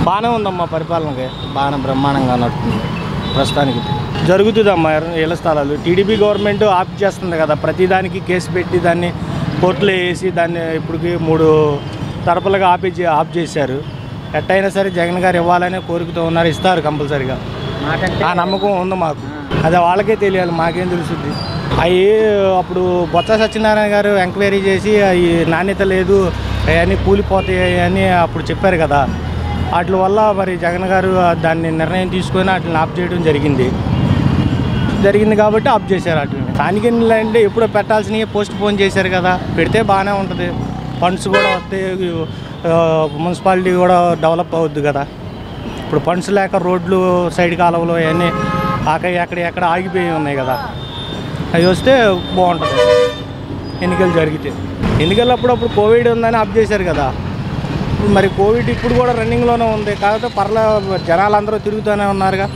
బాగానే ఉందమ్మా పరిపాలనకి బాగానే బ్రహ్మాండంగా నడుస్తుంది ప్రస్తుతానికి జరుగుతుందమ్మా ఎర్ర- ఇళ్ల స్థలాలు టీడీపీ గవర్నమెంట్ ఆఫ్ చేస్తుంది కదా ప్రతిదానికి కేసు పెట్టి దాన్ని కోర్టులో వేసి దాన్ని ఇప్పటికి మూడు తరపులుగా ఆపి ఆఫ్ చేశారు ఎట్టయినా సరే జగన్ గారు ఇవ్వాలనే కోరికతో ఉన్నారు ఇస్తారు కంపల్సరిగా ఆ నమ్మకం ఉంది మాకు అది వాళ్ళకే తెలియాలి మాకేం తెలుసుద్ది అవి అప్పుడు బొత్స సత్యనారాయణ గారు ఎంక్వైరీ చేసి అవి నాణ్యత లేదు అవన్నీ కూలిపోతాయి అని అప్పుడు చెప్పారు కదా వాటి వల్ల మరి జగన్ గారు దాన్ని నిర్ణయం తీసుకొని వాటిని ఆఫ్ చేయడం జరిగింది జరిగింది కాబట్టి ఆఫ్ చేశారు వాటిని స్థానిక ఎన్నికలు అంటే ఎప్పుడో పెట్టాల్సినవి పోస్ట్ పోన్ చేశారు కదా పెడితే బాగానే ఉంటుంది ఫండ్స్ కూడా వస్తాయి ఆ, మున్సిపాలిటీ కూడా డెవలప్ అవుద్ది కదా ఇప్పుడు ఫండ్స్ లేక రోడ్లు సైడ్ కాలువలు అవన్నీ అక్కడ ఎక్కడ ఎక్కడ ఆగిపోయి ఉన్నాయి కదా అవి వస్తే బాగుంటుంది ఎన్నికలు జరిగితే ఎన్నికలు అప్పుడప్పుడు కోవిడ్ ఉందని ఆఫ్ చేశారు కదా ఇప్పుడు మరి కోవిడ్ ఇప్పుడు కూడా రన్నింగ్లోనే ఉంది కాకపోతే పర్లే జనాలు అందరూ తిరుగుతూనే ఉన్నారుగా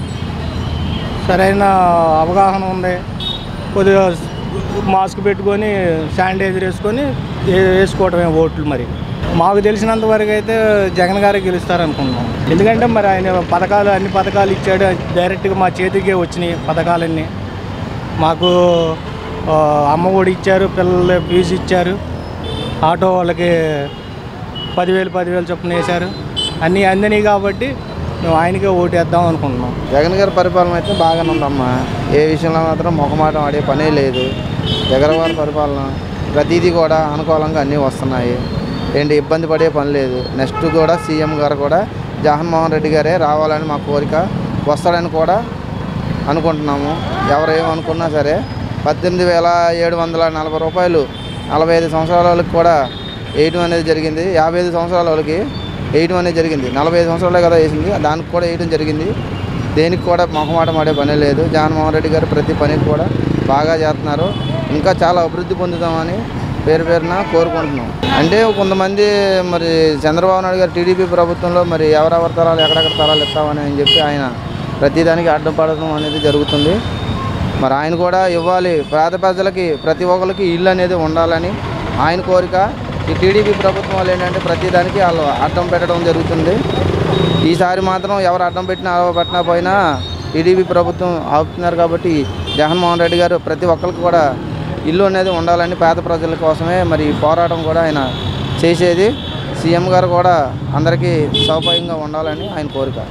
సరైన అవగాహన ఉంది కొద్దిగా మాస్క్ పెట్టుకొని శానిటైజర్ వేసుకొని వే- వేసుకోవడమే ఓట్లు మరి మాకు తెలిసినంత వరకు అయితే జగన్ గారే గెలుస్తారు అనుకుంటున్నాం ఎందుకంటే మరి ఆయన పథకాలు అన్ని పథకాలు ఇచ్చాడు డైరెక్ట్గా మా చేతికే వచ్చినాయి పథకాలన్నీ మాకు ఆ, అమ్మ ఒడి ఇచ్చారు పిల్లల ఫీజు ఇచ్చారు ఆటో వాళ్ళకి పదివేలు పదివేలు చొప్పున వేశారు అన్నీ అందినాయి కాబట్టి మేము ఆయనకే ఓటేద్దాం అనుకుంటున్నాం జగన్ గారి పరిపాలన అయితే బాగానే ఉందమ్మా ఏ విషయంలో మాత్రం మొహమాటం ఆడే పనే లేదు జగన్ గారి పరిపాలన ప్రతిదీ కూడా అనుకూలంగా అన్నీ వస్తున్నాయి ఏంటి ఇబ్బంది పడే పని లేదు నెక్స్ట్ కూడా సీఎం గారు కూడా జగన్మోహన్ రెడ్డి గారే రావాలని మా కోరిక వస్తాడని కూడా అనుకుంటున్నాము ఎవరు ఏమనుకున్నా సరే పద్దెనిమిది వేల ఏడు వందల నలభై రూపాయలు నలభై ఐదు సంవత్సరాల వాళ్ళకి కూడా వేయడం అనేది జరిగింది యాభై ఐదు సంవత్సరాల వాళ్ళకి వేయడం అనేది జరిగింది నలభై ఐదు సంవత్సరాలే కదా వేసింది దానికి కూడా వేయడం జరిగింది దేనికి కూడా మొహమాట మాడే పనే లేదు జగన్మోహన్ రెడ్డి గారు ప్రతి పనికి కూడా బాగా చేస్తున్నారు ఇంకా చాలా అభివృద్ధి పొందుతామని పేరు పేరున కోరుకుంటున్నాం అంటే కొంతమంది మరి చంద్రబాబు నాయుడు గారు టీడీపీ ప్రభుత్వంలో మరి ఎవరెవరి తరాలు ఎక్కడెక్కడ తరాలు ఇస్తామని అని చెప్పి ఆయన ప్రతిదానికి అడ్డం పడడం అనేది జరుగుతుంది మరి ఆయన కూడా ఇవ్వాలి పేద ప్రజలకి ప్రతి ఒక్కరికి ఇల్లు అనేది ఉండాలని ఆయన కోరిక ఈ టీడీపీ ప్రభుత్వం వాళ్ళు ఏంటంటే ప్రతిదానికి వాళ్ళు అడ్డం పెట్టడం జరుగుతుంది ఈసారి మాత్రం ఎవరు అడ్డం పెట్టినా అడవ పెట్టినా పోయినా టీడీపీ ప్రభుత్వం ఆపుతున్నారు కాబట్టి జగన్మోహన్ రెడ్డి గారు ప్రతి ఒక్కరికి కూడా ఇల్లు అనేది ఉండాలని పేద ప్రజల కోసమే మరి ఈ పోరాటం కూడా ఆయన చేసేది సీఎం గారు కూడా అందరికీ సౌకర్యంగా ఉండాలని ఆయన కోరిక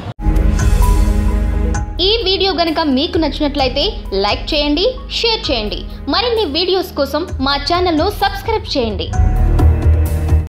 ఈ వీడియో గనక మీకు నచ్చినట్లయితే లైక్ చేయండి షేర్ చేయండి మరిన్ని వీడియోస్ కోసం మా ఛానల్ను సబ్స్క్రైబ్ చేయండి